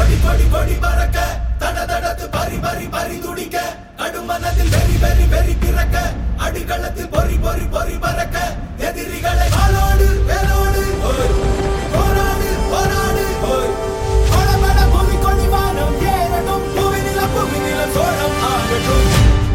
கொடி கொடி கொடி பறக்க தட தடத்து பறி பறி பறி துடிக்க அடுமனதில் வெறி வெறி வெறி பிறக்க அடிகளத்தில் பொறி பொறி பொறி பறக்க எதிரிகளை ஆளோடு வேலோடு ஓய். போராடு போராடு ஓய். படபட பூமி கொடி வானம் ஏறட்டும் புவி நிலம் புவி நிலம் சோழம் ஆகட்டும்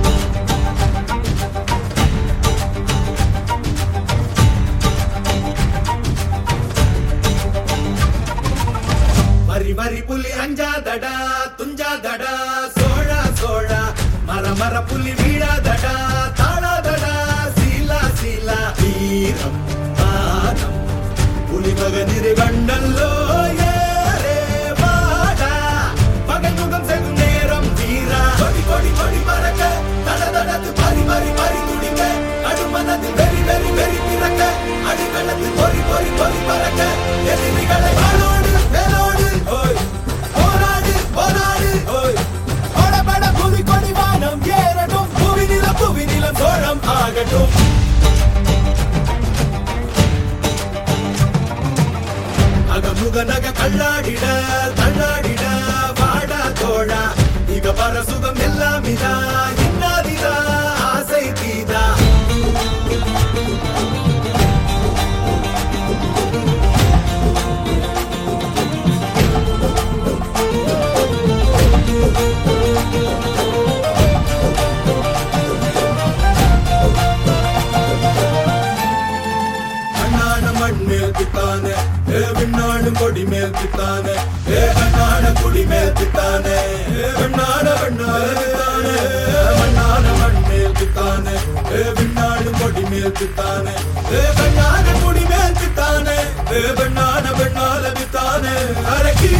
வரி வரி புலி அஞ்சாதடா துஞ்சாதடா சோழா சோழா மர மர புலி வீழாதடா தாழாதடா சீலா சீலா வீரம் மானம் புலி மகனிரு கண்டல்லோ ஏறே வாடா பகை முகம் செகும் நேரம் வீரா கொடி கொடி கொடி பறக்க தட தடத்து பறி பறி பறி துடிக்க அடுமனதில் வெறி வெறி வெறி பிறக்க அடிகளத்தில் பொறி பொறி பொறி பறக்க எதிரிகளை வாளோடு வேலோடு ஓய் போராடு போராடு ஓய் படபட புவி கொடி வானம் ஏறட்டும் புவி நிலம் புவி நிலம் சோழம் ஆகட்டும் அகமுக நக கல்லாடிட தள்ளாடிட வாடா தோழா இக பர சுகம் எல்லாம் இதா இன்னாதிதா ஆசை தீதா அண்ணான மண் மேல் பித்தானே ஏ விண்ணாடு கொடி மேல் பித்தானே ஏ கண்ணான குடி மேல் பித்தானே ஏ வெண்ணான வெண்ணால பித்தானே மண்ணான மண் மேல் பித்தானே ஏ விண்ணாடு கொடி மேல் பித்தானே ஏ கண்ணான குடி மேல் பித்தானே ஏ வெண்ணான வெண்ணால பித்தானே அரக்கி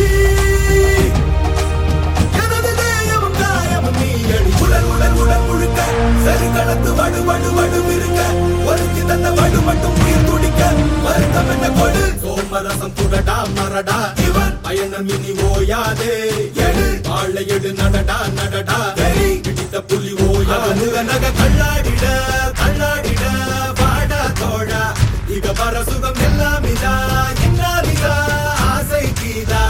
எனது தேயமும் காயமும் நீயடி உடல் உடல் உடல் முழுக்க சரி கலந்து வடு வடு வடு இருக்க ஒருத்தி தந்த வடு மட்டும் உயிர் துடிக்க வருத்தம் என்ன கொடு சோமரசம் துடடா மரடா இவன் பயணம் இனி ஓயாதே எடு வாழை எடு நடடா நடடா வெறி பிடித்த புலி ஓயா முக நக கல்லாடிட கல்லாடிட வாடா தோழா இக பர சுகம் எல்லாம் இதா இன்னாதிதா ஆசை கீதா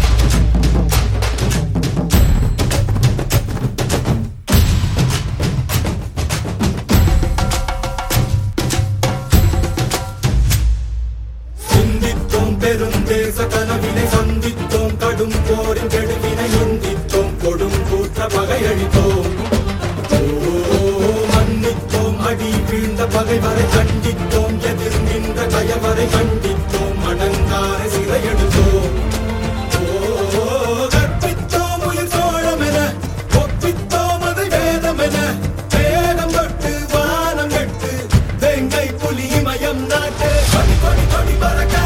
சிந்தித்தோம் பெருந்தேச கனவினை சந்தித்தோம் கடும் போரின் கெடுவினை நொந்தித்தோம் கொடும் கூற்ற பகையழித்தோம் ஓ, மன்னித்தோம் அடி வீழ்ந்த பகைவரை கண்டித்தோம் எதிர் நின்ற கயவரை கண்டித்தோம் அடங்காரை சிறையெடுத்தோம் ஓ, கற்பித்தோம் உயிர் சோழமென ஒப்பித்தோம் அதை வேதமென வேதம் தொட்டு வானம் கட்டு வெங்கை புலி மயம் நாட்டு கொடி கொடி கொடி பறக்க